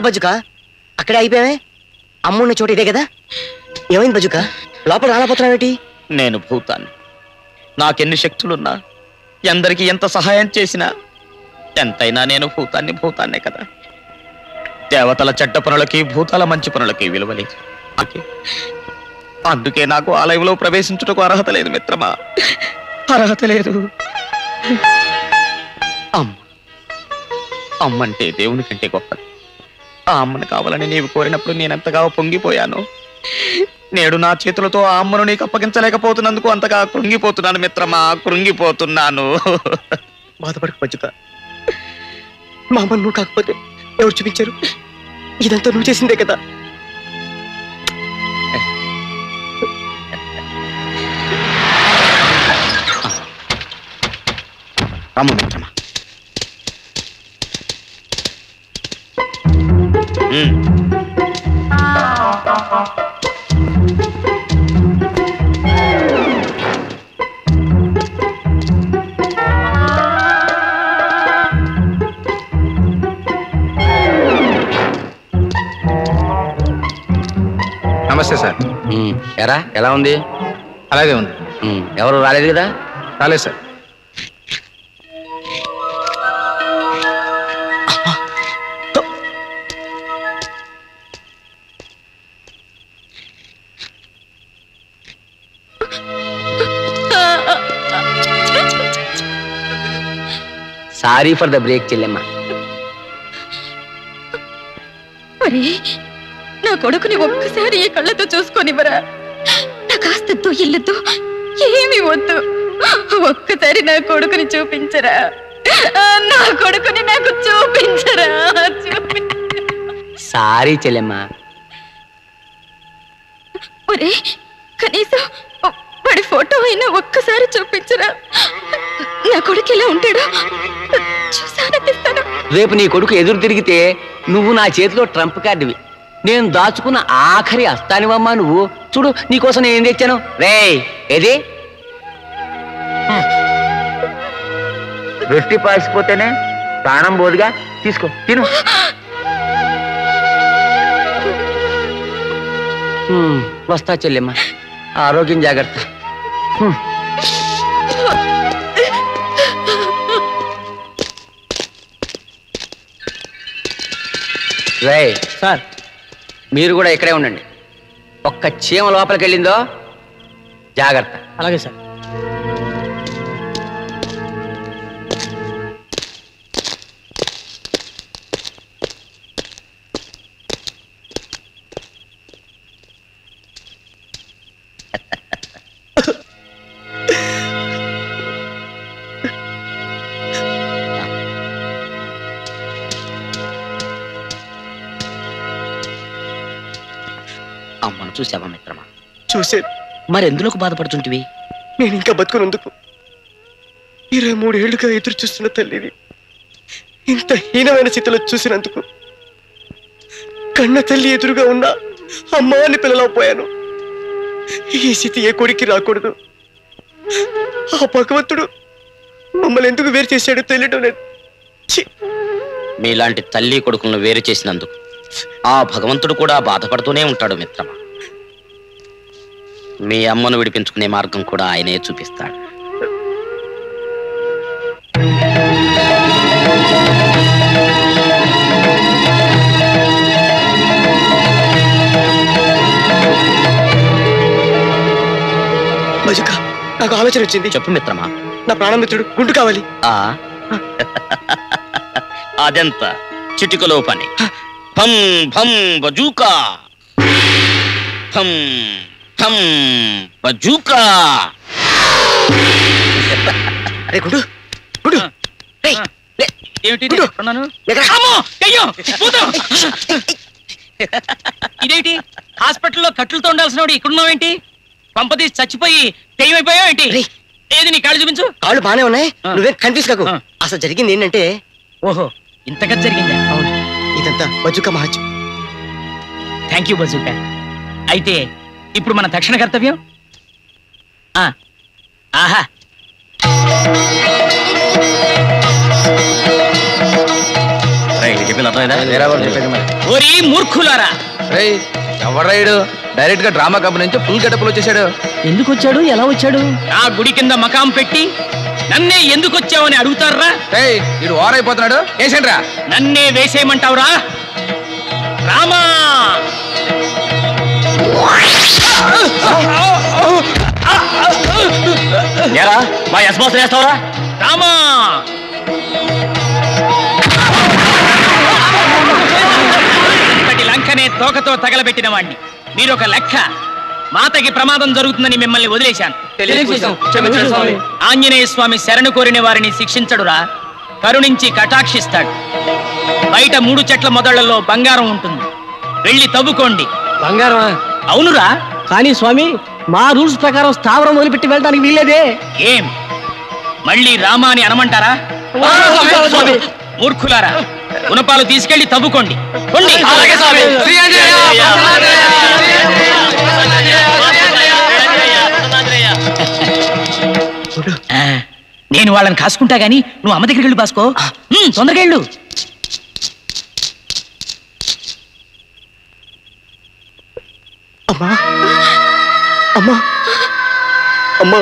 బజుక అక్కడే అయిపోయావే అమ్మున్న చోటు ఇదే కదా ఏమైంది బజుక లోపల రాలేకపోతున్నావేటి నేను భూతాన్ని నాకెన్ని శక్తులున్నా ఎందరికి ఎంత సహాయం చేసినా ఎంతైనా నేను భూతాన్ని భూతాన్నే కదా దేవతల చెడ్డ పనులకి భూతాల మంచి పనులకి విలువ లేదు అందుకే- అందుకే నాకు ఆలయంలో ప్రవేశించుటకు అర్హత లేదు మిత్రమా అర్హత లేదు అమ్మ అమ్మంటే దేవుని కంటే గొప్పది ఆ అమ్మను కావాలని నీవు కోరినప్పుడు నేనెంతగా పొంగిపోయాను నేడు నా చేతులతో ఆ అమ్మను నీకు అప్పగించలేకపోతున్నందుకు అంతగా కృంగిపోతున్నాను మిత్రమా కృంగిపోతున్నాను బాధపడకు బజుక మా అమ్మ నువ్వు కాకపోతే ఎవరు చూపించారు ఇదంతా నువ్వు చేసిందే కదా అమ్మ మిత్రమా ఉమ్. నమస్తే సార్ ఎరా ఎలా ఉంది అలాగే ఉంది ఉమ్, ఎవరు రాలేదు కదా రాలేదు sir sorry for the break చెల్లెమ్మ మరి నా కొడుకుని ఒక్కసారి ఈ కళ్ళతో చూసుకొనివ్వరా నా కాస్తతో ఇల్లతో ఏమి వద్దు ఒక్కసారి నా కొడుకుని చూపించరా నా కొడుకుని నాకు చూపించరా చూపి సారీ చెల్లెమ్మ ఒరే కనీసం వాడి ఫోటో అయినా ఒక్కసారి చూపించరా నా కొడుకు ఎలా ఉంటాడో చూసానతిస్తాను రేపు నీ కొడుకు ఎదురు తిరిగితే నువ్వు నా చేతిలో ట్రంప్ కార్డువి నేను దాచుకున్న ఆఖరి అస్తానివమ్మా నువ్వు చూడు నీకోసం నేను ఏం తెచ్చాను రే ఏది రొట్టి పాసిపోతేనే ప్రాణం బోదుగా తీసుకో తిను హ్మ్, వస్తా చెల్లెమ్మ ఆరోగ్యం జాగ్రత్త హ్మ్. రే సార్ మీరు కూడా ఇక్కడే ఉండండి ఒక్క చీమ లోపలికి వెళ్ళిందో జాగ్రత్త అలాగే సార్ అమ్మను చూసావా మిత్రమా చూసేది మరెందులోకి బాధపడుతుంటివి నేను ఇంకా బతుకున్నందుకు ఇరవై మూడేళ్లుగా ఎదురు చూస్తున్న తల్లిని ఇంత హీనమైన స్థితిలో చూసినందుకు కన్న తల్లి ఎదురుగా ఉన్న అమ్మా అని పిల్లలపోయాను ఈ స్థితి ఏ కొడుక్కి రాకూడదు ఆ భగవంతుడు మమ్మల్ని ఎందుకు వేరు చేశాడో తెలియడం లేదు ఛీ! మీలాంటి తల్లి కొడుకులను వేరు చేసినందుకు ఆ భగవంతుడు కూడా బాధపడుతూనే ఉంటాడు మిత్రమా మీ అమ్మను విడిపించుకునే మార్గం కూడా ఆయనే చూపిస్తాడు బజుక నాకు ఆలోచన వచ్చింది చెప్పు మిత్రమా నా ప్రాణమిత్రుడు గుండు కావాలి ఆ అదెంత చిటికలో పని భం భం బజూకా భం భం బజూకా అరే గుండు గుండు రేయ్, లే, ఏమిటి గుండు. అన్నాను లేకరా. అమ్మో అయ్యో భూతం! ఇదేంటి హాస్పిటల్లో కట్లతో ఉండాల్సిన వాడు ఇక్కడున్నావేంటి పంపతీసి చచ్చిపోయి దెయ్యమైపోయావు ఏంటి రేయ్. ఏది నీ కాళ్ళు చూపించు కాళ్ళు బానే ఉన్నాయి ఆ. నువ్వేం కన్ఫ్యూజ్ కాకు ఆ. అసలు జరిగింది ఏంటంటే ఓహో ఇంతగా జరిగిందా అవును ఇదంతా బజుక మహత్యం థ్యాంక్ యూ బజూకా అయితే ఇప్పుడు మన దక్షిణ కర్తవ్యం ఆ, ఆహా చెప్పిన లేరా బాబు చెప్పేది మరి ఓరి మూర్ఖులారా రేయ్ ఎవరైడు డైరెక్ట్ గా డ్రామా కంపెనీ నుంచి ఫుల్ గెటప్లు వచ్చేసాడు ఎందుకు వచ్చాడు ఎలా వచ్చాడు ఆ గుడి కింద మకాం పెట్టి నన్నే ఎందుకు వచ్చావని అడుగుతారా రేయ్ వీడు ఓవర్ అయిపోతున్నాడు వేసేయండి రా నన్నే వేసేయమంటావురా రామా ఏరా మా యశ్వాసం వేస్తావరా రామా ఇంతటి లంకనే తోకతో తగలబెట్టిన వాణ్ణి మీరొక లెక్క మాతకి ప్రమాదం జరుగుతుందని మిమ్మల్ని వదిలేశాను క్షమించండి స్వామి. ఆంజనేయ స్వామి శరణు కోరిన వారిని శిక్షించడురా కరుణించి కటాక్షిస్తాడు బయట మూడు చెట్ల మొదళ్లలో బంగారం ఉంటుంది వెళ్ళి తవ్వుకోండి బంగారమా అవునురా కానీ స్వామి మా రూల్స్ ప్రకారం స్థావరం వదిలిపెట్టి వెళ్ళడానికి వీల్లేదే ఏం మళ్ళీ రామా అని అనమంటారా మూర్ఖులారా గుణపాలు తీసుకెళ్లి తవ్వుకోండి కొండి. శ్రీ ఆంజనేయ! ఆ, నేను వాళ్ళని కాసుకుంటా గాని నువ్వు అమ్మ దగ్గరికి వెళ్ళు బాసుకో ఉమ్, తొందరగా వెళ్ళు అమ్మా అమ్మా అమ్మా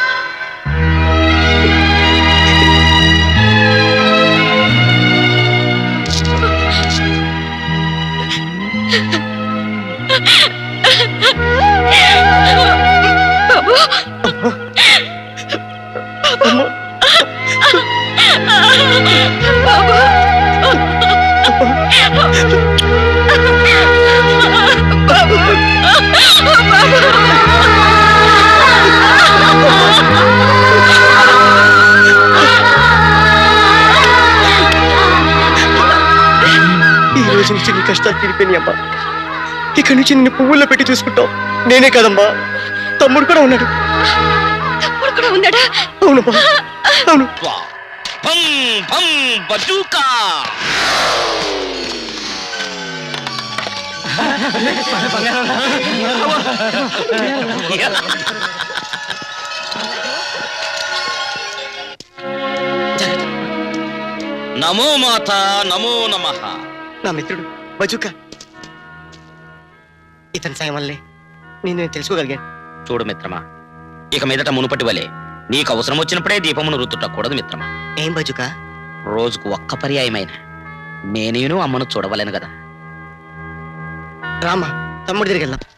ఈ రోజు నుంచి నీ కష్టాలు తీరిపోయినాయి అమ్మా ఇక్కడి నుంచి నిన్ను పువ్వుల్లో పెట్టి చూసుకుంటావు నేనే కదమ్మా తమ్ముడు కూడా ఉన్నాడు తమ్ముడు కూడా ఉన్నాడా అవునమ్మా అవును భం భం బజూకా నమో మాత నమో నమః నా మిత్రుడు బజుక ఇతని సాయం వల్లే నేను నేను తెలుసుకోగలిగాను చూడు మిత్రమా ఇక మీదట మునుపటి వలె నీకు అవసరం వచ్చినప్పుడే దీపమును రుతుటకూడదు మిత్రమా ఏం బజుక రోజుకు ఒక్క పర్యాయమైన నేనేను అమ్మను చూడవలేను కదా రామా తమ్ముడి దగ్గరికి వెళ్దాం